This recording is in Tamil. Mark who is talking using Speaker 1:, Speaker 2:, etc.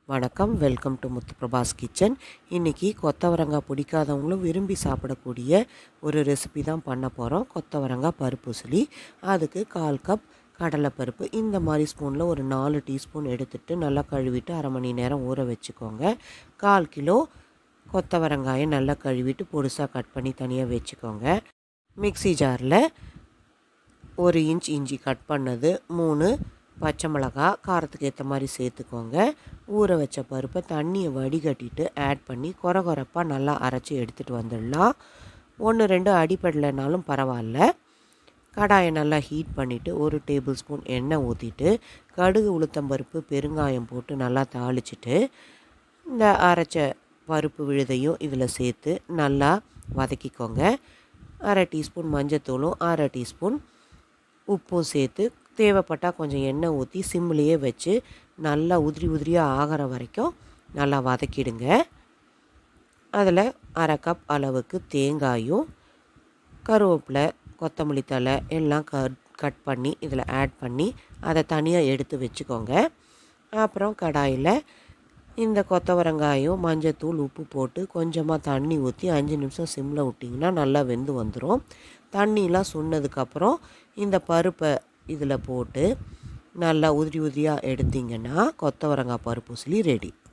Speaker 1: வணக்கம் welcome to Muthu Prabhas kitchen இன்றைக்கி கொத்தவரங்காய் பிடிக்காதவங்களும் விரும்பி சாப்பிடக்கூடிய ஒரு ரெசிபி தான் பண்ண போகிறோம் கொத்தவரங்காய் பருப்பு உசிலி அதுக்கு கால் கப் கடலைப்பருப்பு இந்த மாதிரி ஸ்பூனில் ஒரு நாலு டீஸ்பூன் எடுத்துட்டு நல்லா கழுவிட்டு அரை மணி நேரம் ஊற வச்சுக்கோங்க கால் கிலோ கொத்தவரங்காயை நல்லா கழுவிட்டு பொடுசாக கட் பண்ணி தனியாக வச்சுக்கோங்க மிக்ஸி ஜாரில் ஒரு இன்ச் இஞ்சி கட் பண்ணது மூணு பச்சை மிளகா காரத்துக்கு ஏற்ற மாதிரி சேர்த்துக்கோங்க ஊற வச்ச பருப்பை தண்ணியை வடிகட்டிட்டு ஆட் பண்ணி கொர கொரப்பாக நல்லா அரைச்சி எடுத்துகிட்டு வந்துடலாம் ஒன்று ரெண்டு அடிப்படலைனாலும் பரவாயில்ல கடாயை நல்லா ஹீட் பண்ணிவிட்டு ஒரு டேபிள் ஸ்பூன் எண்ணெய் ஊற்றிட்டு கடுகு உளுத்தம்பருப்பு பெருங்காயம் போட்டு நல்லா தாளிச்சிட்டு இந்த அரைச்ச பருப்பு விழுதையும் இதில் சேர்த்து நல்லா வதக்கிக்கோங்க அரை டீஸ்பூன் மஞ்சத்தூளும் அரை டீஸ்பூன் உப்பும் சேர்த்து தேவைப்பட்டால் கொஞ்சம் எண்ணெய் ஊற்றி சிம்லேயே வச்சு நல்லா உதிரி உதிரியாக ஆகிற வரைக்கும் நல்லா வதக்கிடுங்க அதில் அரை கப் அளவுக்கு தேங்காயும் கருவேப்பிலை கொத்தமல்லி தழை எல்லாம் கட் கட் பண்ணி இதில் ஆட் பண்ணி அதை தனியாக எடுத்து வச்சுக்கோங்க அப்புறம் கடாயில் இந்த கொத்தவரங்காயும் மஞ்சத்தூள் உப்பு போட்டு கொஞ்சமாக தண்ணி ஊற்றி அஞ்சு நிமிஷம் சிம்மில் விட்டிங்கன்னா நல்லா வெந்து வந்துடும் தண்ணிலாம் சுண்ணதுக்கப்புறம் இந்த பருப்பை இதில் போட்டு நல்லா உதிரி உதிரியாக எடுத்திங்கன்னா கொத்தவரங்காய் பருப்பு உசிலி ரெடி